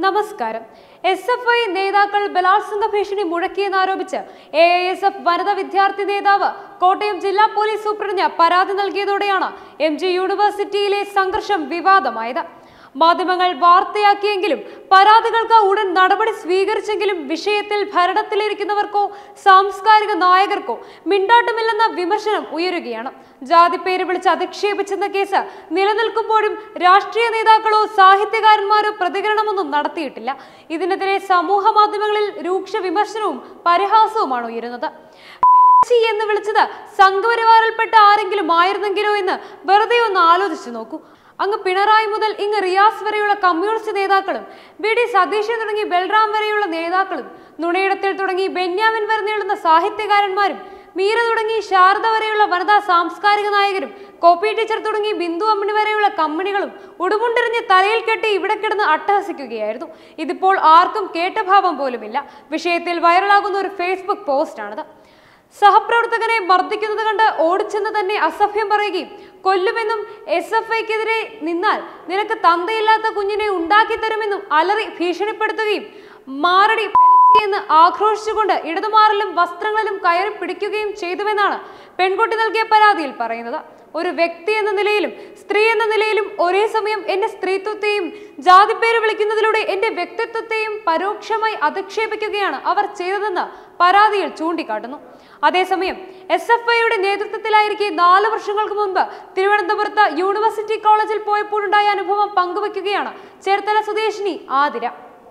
നമസ്കാരം S F I നേതാക്കൾ ബലാത്സംഗ ഭീഷണി മുഴക്കിയെന്നാരോപിച്ച് എ ഐ എസ് എഫ് വനിതാ വിദ്യാർത്ഥി നേതാവ് കോട്ടയം ജില്ലാ പോലീസ് സൂപ്രണ്ടിന് പരാതി നൽകിയതോടെയാണ് എം ജി യൂണിവേഴ്സിറ്റിയിലെ സംഘർഷം വിവാദമായത് മാധ്യമങ്ങൾ വാർത്തയാക്കിയെങ്കിലും പരാതികൾക്ക് ഉടൻ നടപടി സ്വീകരിച്ചെങ്കിലും വിഷയത്തിൽ ഭരണത്തിലിരിക്കുന്നവർക്കോ സാംസ്കാരിക നായകർക്കോ മിണ്ടാട്ടമില്ലെന്ന വിമർശനം ഉയരുകയാണ് ജാതിപ്പേര് വിളിച്ച് അധിക്ഷേപിച്ചെന്ന കേസ് നിലനിൽക്കുമ്പോഴും രാഷ്ട്രീയ നേതാക്കളോ സാഹിത്യകാരന്മാരോ പ്രതികരണമൊന്നും നടത്തിയിട്ടില്ല ഇതിനെതിരെ സമൂഹ മാധ്യമങ്ങളിൽ രൂക്ഷ വിമർശനവും പരിഹാസവുമാണ് ഉയരുന്നത് പിളച്ചി എന്ന് വിളിച്ചത് സംഘപരിവാറിൽപ്പെട്ട ആരെങ്കിലും ആയിരുന്നെങ്കിലോ എന്ന് വെറുതെ ഒന്ന് ആലോചിച്ചു നോക്കൂ അങ്ങ് പിണറായി മുതൽ ഇങ്ങ് റിയാസ് വരെയുള്ള കമ്മ്യൂണിസ്റ്റ് നേതാക്കളും വി ഡി സതീശൻ തുടങ്ങി ബൽറാം വരെയുള്ള നേതാക്കളും നുണയിടത്തിൽ തുടങ്ങി ബെന്യാമിൻ വരെ നീളുന്ന സാഹിത്യകാരന്മാരും മീര തുടങ്ങി ശാരദ വരെയുള്ള വനിതാ സാംസ്കാരിക നായകരും കോപ്പി ടീച്ചർ തുടങ്ങി ബിന്ദു അമ്മണി വരെയുള്ള കമ്പനികളും ഉടുമുണ്ടെറിഞ്ഞ് തലയിൽ കെട്ടി ഇവിടെ കിടന്ന് അട്ടഹസിക്കുകയായിരുന്നു ഇതിപ്പോൾ ആർക്കും കേട്ട ഭാവം പോലുമില്ല വിഷയത്തിൽ വൈറലാകുന്ന ഒരു ഫേസ്ബുക്ക് പോസ്റ്റാണിത് സഹപ്രവർത്തകനെ മർദ്ദിക്കുന്നത് കണ്ട് ഓടിച്ചെന്ന് തന്നെ അസഭ്യം പറയുകയും കൊല്ലുമെന്നും എസ് എഫ് ഐക്കെതിരെ നിന്നാൽ നിനക്ക് തന്തയില്ലാത്ത കുഞ്ഞിനെ ഉണ്ടാക്കി തരുമെന്നും അലറി ഭീഷണിപ്പെടുത്തുകയും മാറടി പിളച്ചി എന്ന് ആക്രോശിച്ചുകൊണ്ട് ഇടതുമാറിലും വസ്ത്രങ്ങളിലും കയറി പിടിക്കുകയും ചെയ്തുവെന്നാണ് പെൺകുട്ടി നൽകിയ പരാതിയിൽ പറയുന്നത് ഒരു വ്യക്തി എന്ന നിലയിലും സ്ത്രീ എന്ന നിലയിലും ഒരേ സമയം എന്റെ സ്ത്രീത്വത്തെയും ജാതിപ്പേര് വിളിക്കുന്നതിലൂടെ എന്റെ വ്യക്തിത്വത്തെയും പരോക്ഷമായി അധിക്ഷേപിക്കുകയാണ് അവർ ചെയ്തതെന്ന് പരാതിയിൽ ചൂണ്ടിക്കാട്ടുന്നു അതേസമയം എസ് എഫ് ഐയുടെ നേതൃത്വത്തിലായിരിക്കെ നാല് വർഷങ്ങൾക്ക് മുൻപ് തിരുവനന്തപുരത്ത് യൂണിവേഴ്സിറ്റി കോളേജിൽ പോയപ്പോഴുണ്ടായ അനുഭവം പങ്കുവയ്ക്കുകയാണ് ചേർത്തല സ്വദേശിനി ആതിര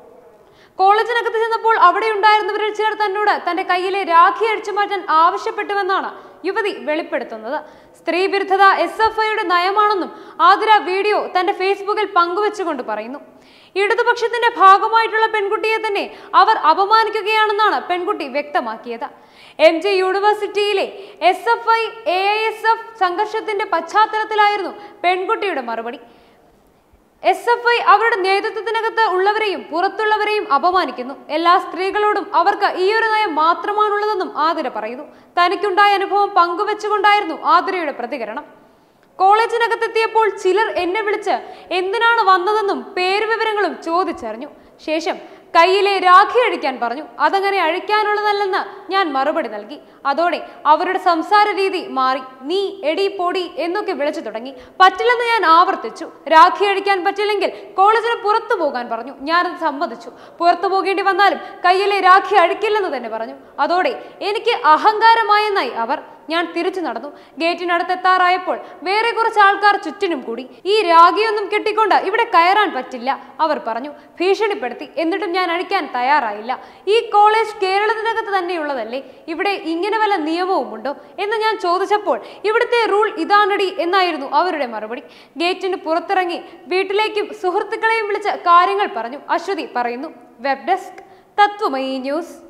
കോളേജിനകത്ത് ചെന്നപ്പോൾ അവിടെ ഉണ്ടായിരുന്നവരിൽ ചിലർ തന്നോട് തന്റെ കയ്യിലെ രാഖി അടിച്ചു മാറ്റാൻ ആവശ്യപ്പെട്ടുവെന്നാണ് യുവതി വെളിപ്പെടുത്തുന്നത് സ്ത്രീ വിരുദ്ധത എസ് എഫ് ഐയുടെ നയമാണെന്നും ആതിര വീഡിയോ തന്റെ ഫേസ്ബുക്കിൽ പങ്കുവെച്ചുകൊണ്ട് പറയുന്നു ഇടതുപക്ഷത്തിന്റെ ഭാഗമായിട്ടുള്ള പെൺകുട്ടിയെ തന്നെ അവർ അപമാനിക്കുകയാണെന്നാണ് പെൺകുട്ടി വ്യക്തമാക്കിയത് എം ജി യൂണിവേഴ്സിറ്റിയിലെ S F I A I S F സംഘർഷത്തിന്റെ പശ്ചാത്തലത്തിലായിരുന്നു പെൺകുട്ടിയുടെ മറുപടി എസ് എഫ് ഐ അവരുടെ നേതൃത്വത്തിനകത്ത് ഉള്ളവരെയും പുറത്തുള്ളവരെയും അപമാനിക്കുന്നു എല്ലാ സ്ത്രീകളോടും അവർക്ക് ഈ ഒരു നയം മാത്രമാണുള്ളതെന്നും ആതിര പറയുന്നു തനിക്കുണ്ടായ അനുഭവം പങ്കുവെച്ചുകൊണ്ടായിരുന്നു ആതിരയുടെ പ്രതികരണം കോളേജിനകത്തെത്തിയപ്പോൾ ചിലർ എന്നെ വിളിച്ച് എന്തിനാണ് വന്നതെന്നും പേര് വിവരങ്ങളും ചോദിച്ചറിഞ്ഞു ശേഷം കയ്യിലെ രാഖി അഴിക്കാൻ പറഞ്ഞു അതങ്ങനെ അഴിക്കാനുള്ളതല്ലെന്ന് ഞാൻ മറുപടി നൽകി അതോടെ അവരുടെ സംസാര രീതി മാറി നീ എടി പൊടി എന്നൊക്കെ വിളിച്ചു തുടങ്ങി പറ്റില്ലെന്ന് ഞാൻ ആവർത്തിച്ചു രാഖി അഴിക്കാൻ പറ്റില്ലെങ്കിൽ കോളേജിന് പുറത്തു പോകാൻ പറഞ്ഞു ഞാനത് സമ്മതിച്ചു പുറത്തു പോകേണ്ടി വന്നാലും കയ്യിലെ രാഖി അഴിക്കില്ലെന്ന് തന്നെ പറഞ്ഞു അതോടെ എനിക്ക് അഹങ്കാരമായെന്നായി അവർ ഞാൻ തിരിച്ചു നടന്നു ഗേറ്റിനടുത്തെത്താറായപ്പോൾ വേറെ കുറച്ച് ആൾക്കാർ ചുറ്റിനും കൂടി ഈ രാഗിയൊന്നും കെട്ടിക്കൊണ്ട് ഇവിടെ കയറാൻ പറ്റില്ല അവർ പറഞ്ഞു ഭീഷണിപ്പെടുത്തി എന്നിട്ടും ഞാൻ അഴിക്കാൻ തയ്യാറായില്ല ഈ കോളേജ് കേരളത്തിനകത്ത് തന്നെയുള്ളതല്ലേ ഇവിടെ ഇങ്ങനെ വല്ല നിയമവുമുണ്ടോ എന്ന് ഞാൻ ചോദിച്ചപ്പോൾ ഇവിടുത്തെ റൂൾ ഇതാണടി എന്നായിരുന്നു അവരുടെ മറുപടി ഗേറ്റിന് പുറത്തിറങ്ങി വീട്ടിലേക്കും സുഹൃത്തുക്കളെയും വിളിച്ച് കാര്യങ്ങൾ പറഞ്ഞു അശ്വതി പറയുന്നു വെബ് ഡെസ്ക് തത്വമയി ന്യൂസ്